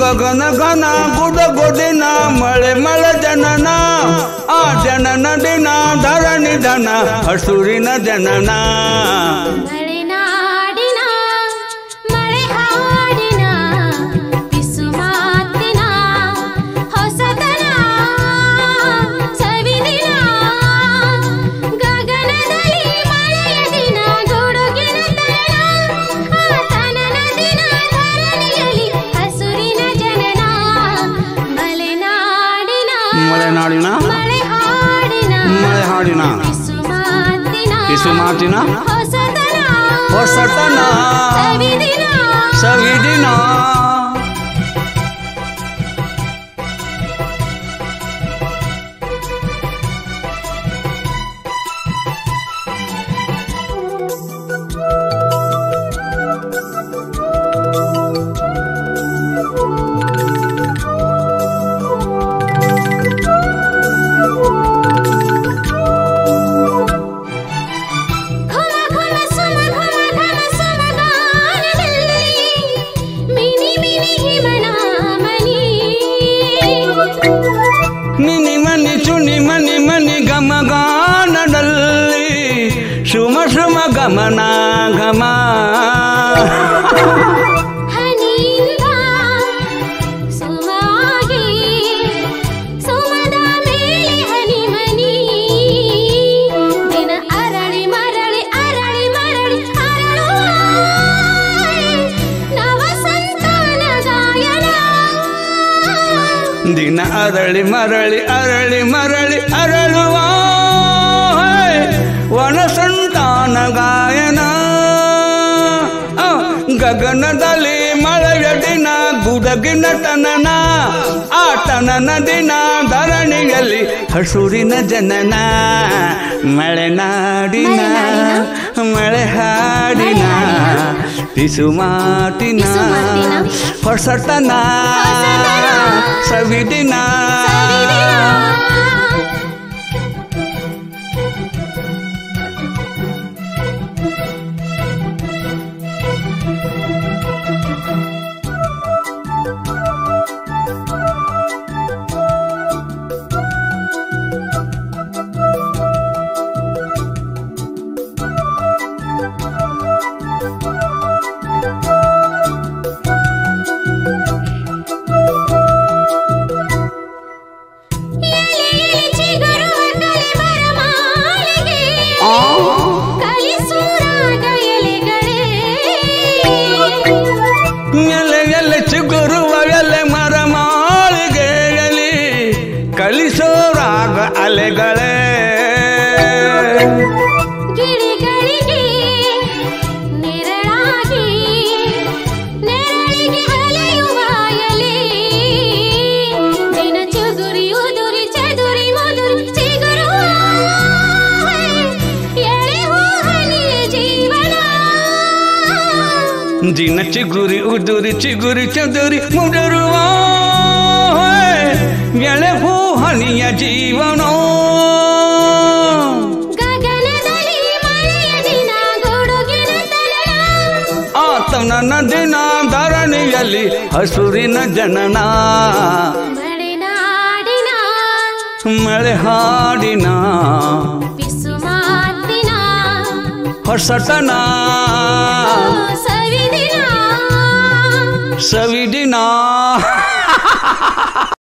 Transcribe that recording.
ಗಗನ ಘನ ಗುಡ ಗುಡಿನ ಮಳೆ ಮಳೆ ಜನನ ಆ ಜನನ ದಿನ ಧರಣಿ ಧನ ಹಸುರಿನ ಜನನ ಮಲೆನಾಡಿನ ಮಳೆ ಹಾಡಿನ ಬಿಸು ಮಾತಿನ ಹೊಸತನ ಸವಿದಿನ ಗಗನದಲ್ಲಿ ಮಳೆಯ ದಿನ ಗುಡುಗಿನ ತನ ಆ ತನನ ದಿನ ಧರಣಿಯಲ್ಲಿ ಹಸುರಿನ ಜನನ ಮಲೆನಾಡಿನ ಮಲೆನಾಡಿನ ಮಳೆ ಹಾಡಿನ ಮಳೆ ಹಾಡಿನ ಬಿಸು ಮಾತಿನ ಬಿಸು ಮಾತಿನ ಹೊಸತನ ಹೊಸತನ ಸವಿದಿನ ಸವಿದಿನ ಘುಮ ಘುಮ ಸುಮ ಘುಮ ಘಮ ಸುಮ ಗಾನದಲ್ಲಿ ಮಿನಿ ಮಿನಿ ಹಿಮನ ಮನಿ ನಿನಿ ಮನಿ ಚುನಿ ಮನಿ ಮನಿ ಗಮ ಗಾನದಲ್ಲಿ ಸುಮ ಸುಮ ಗಮನ ಗಮ ಹನಿಯಿಂದ ಸುಮಾಗಿ ಸುಮದ ಮೇಲೆ ಹನಿ ಮನಿ ದಿನ ಅರಳಿ ಮರಳಿ ಅರಳಿ ಮರಳಿ ಅರಳುವ ನವ ಸಂತಾನ ಗಾಯನ ದಿನ ಅರಳಿ ಮರಳಿ ಅರಳಿ ಮರಳಿ ಅರಳುವ ವನ ಸಂತಾನ ಗಾಯನ ಆ, ಗಗನದಲ್ಲಿ ಮಳೆಯ ದಿನ ಗುಡಗಿನ ತನನ ಆ ತನನ ದಿನ ಧರಣಿಯಲ್ಲಿ ಹಸುರಿನ ಜನನ ಮಳೆನಾಡಿನ ಮಳೆ ಹಾಡಿನ ಪಿಸು ಮಾತಿನ ಪಿಸು ಮಾತಿನ ಹೊಸತನ ಸವಿದಿನ ಚಿಗುರುವ ಕಲಿಮರ ಮಾಲೆಗೆ ಆ, ಕಲಿಸೂರಾಗ ಎಲೆಗಳೇ ಎಲೆ ಎಲೆ ಚಿಗುರುವ ಎಲೆ ಮರ ಮಾಳಿಗೆಯಲ್ಲಿ ಕಲಿಸೋರಾಗ ಅಲೆಗಳೇ ಗಿಳಿಗಳಿಗೆ ನೆರಳಾಗಿ ನೆರಳಿಗೆ ಅಲೆಯುವ ಎಲೆ ದಿನ ಚುಗುರಿ ಉದುರಿ ಚದುರಿ ಮಧುರಿ ಚಿಗುರುವ ಎಳೆ ಹೂಹನಿಯ ಜೀವನ ದಿನ ಚಿಗುರಿ ಉದುರಿ ಚಿಗುರಿ ಚದುರಿ ಮುಡರುವ ಎಳೆ ಹೂ ಹನಿಯ ಜೀವನ ಗಗನದಲ್ಲಿ ಮಳೆಯ ದಿನ ಗುಡುಗಿನ ತನನ ಆತನ ದಿನ ಧರಣಿಯಲ್ಲಿ ಹಸುರಿನ ಜನನ ಮಲೆನಾಡಿನ ಮಳೆ ಹಾಡಿನ ಬಿಸು ಮಾತಿನ ಹೊಸತನ ಸವಿದಿನ ಸವಿದಿನ